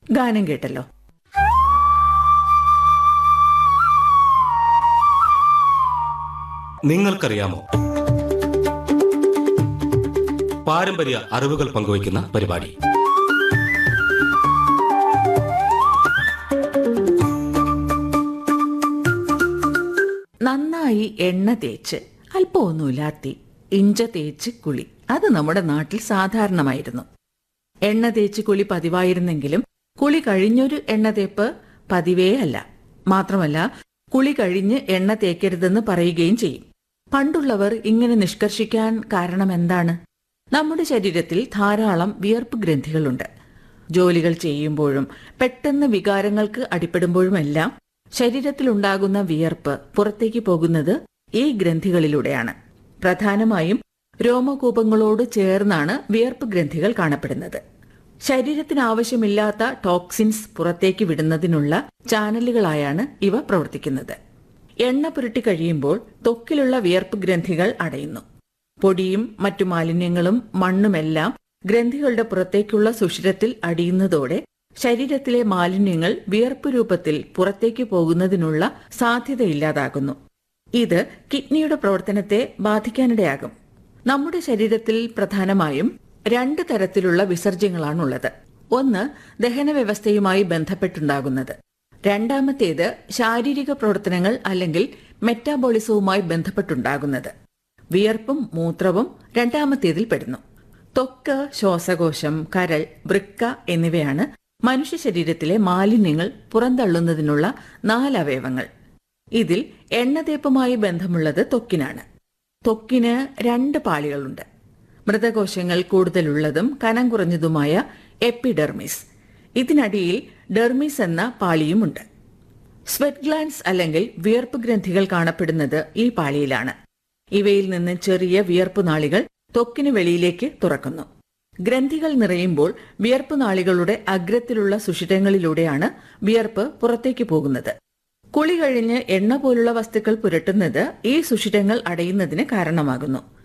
ഗാനം കേട്ടല്ലോ നിങ്ങൾക്കറിയാമോ പാരമ്പര്യ അറിവുകൾ പങ്കുവയ്ക്കുന്ന പരിപാടി നന്നായി എണ്ണ തേച്ച് അല്പമൊന്നുമില്ലാത്തി ഇഞ്ച തേച്ച് കുളി അത് നമ്മുടെ നാട്ടിൽ സാധാരണമായിരുന്നു എണ്ണ തേച്ച് കുളി പതിവായിരുന്നെങ്കിലും കുളി കഴിഞ്ഞൊരു എണ്ണ തേപ്പ് പതിവേ അല്ല മാത്രമല്ല കുളി കഴിഞ്ഞ് എണ്ണ തേക്കരുതെന്ന് പറയുകയും ചെയ്യും പണ്ടുള്ളവർ ഇങ്ങനെ നിഷ്കർഷിക്കാൻ കാരണം എന്താണ് നമ്മുടെ ശരീരത്തിൽ ധാരാളം വിയർപ്പ് ഗ്രന്ഥികളുണ്ട് ജോലികൾ ചെയ്യുമ്പോഴും പെട്ടെന്ന് വികാരങ്ങൾക്ക് അടിപ്പെടുമ്പോഴുമെല്ലാം ശരീരത്തിലുണ്ടാകുന്ന വിയർപ്പ് പുറത്തേക്ക് പോകുന്നത് ഈ ഗ്രന്ഥികളിലൂടെയാണ് പ്രധാനമായും രോമകൂപങ്ങളോട് ചേർന്നാണ് വിയർപ്പ് ഗ്രന്ഥികൾ കാണപ്പെടുന്നത് ശരീരത്തിന് ആവശ്യമില്ലാത്ത ടോക്സിൻസ് പുറത്തേക്ക് വിടുന്നതിനുള്ള ചാനലുകളായാണ് ഇവ പ്രവർത്തിക്കുന്നത് എണ്ണ പുരട്ടി കഴിയുമ്പോൾ ത്വക്കിലുള്ള വിയർപ്പ് ഗ്രന്ഥികൾ അടയുന്നു പൊടിയും മറ്റു മാലിന്യങ്ങളും മണ്ണുമെല്ലാം ഗ്രന്ഥികളുടെ പുറത്തേക്കുള്ള സുഷിരത്തിൽ അടിയുന്നതോടെ ശരീരത്തിലെ മാലിന്യങ്ങൾ വിയർപ്പ് രൂപത്തിൽ പുറത്തേക്ക് പോകുന്നതിനുള്ള സാധ്യതയില്ലാതാകുന്നു ഇത് കിഡ്നിയുടെ പ്രവർത്തനത്തെ ബാധിക്കാനിടയാകും നമ്മുടെ ശരീരത്തിൽ പ്രധാനമായും രണ്ട് തരത്തിലുള്ള വിസർജ്യങ്ങളാണുള്ളത് ഒന്ന് ദഹന വ്യവസ്ഥയുമായി ബന്ധപ്പെട്ടുണ്ടാകുന്നത് രണ്ടാമത്തേത് ശാരീരിക പ്രവർത്തനങ്ങൾ അല്ലെങ്കിൽ മെറ്റാബോളിസവുമായി ബന്ധപ്പെട്ടുണ്ടാകുന്നത് വിയർപ്പും മൂത്രവും രണ്ടാമത്തേതിൽ പെടുന്നു ത്വക്ക് ശ്വാസകോശം കരൾ വൃക്ക എന്നിവയാണ് മനുഷ്യ ശരീരത്തിലെ മാലിന്യങ്ങൾ പുറന്തള്ളുന്നതിനുള്ള നാല് അവയവങ്ങൾ ഇതിൽ എണ്ണതേപ്പുമായി ബന്ധമുള്ളത് ത്വക്കിനാണ് ത്വക്കിന് രണ്ട് പാളികളുണ്ട് മൃതകോശങ്ങൾ കൂടുതലുള്ളതും കനം കുറഞ്ഞതുമായ എപ്പിഡെർമിസ് ഇതിനടിയിൽ ഡെർമിസ് എന്ന പാളിയുമുണ്ട് സ്വെറ്റ് ഗ്ലാൻസ് അല്ലെങ്കിൽ വിയർപ്പ് ഗ്രന്ഥികൾ കാണപ്പെടുന്നത് ഈ പാളിയിലാണ് ഇവയിൽ നിന്ന് ചെറിയ വിയർപ്പ് നാളികൾ ത്വക്കിന് വെളിയിലേക്ക് തുറക്കുന്നു ഗ്രന്ഥികൾ നിറയുമ്പോൾ വിയർപ്പ് നാളികളുടെ അഗ്രത്തിലുള്ള സുഷിരങ്ങളിലൂടെയാണ് വിയർപ്പ് പുറത്തേക്ക് പോകുന്നത് കുളി കഴിഞ്ഞ് എണ്ണ പോലുള്ള വസ്തുക്കൾ പുരട്ടുന്നത് ഈ സുഷിരങ്ങൾ അടയുന്നതിന് കാരണമാകുന്നു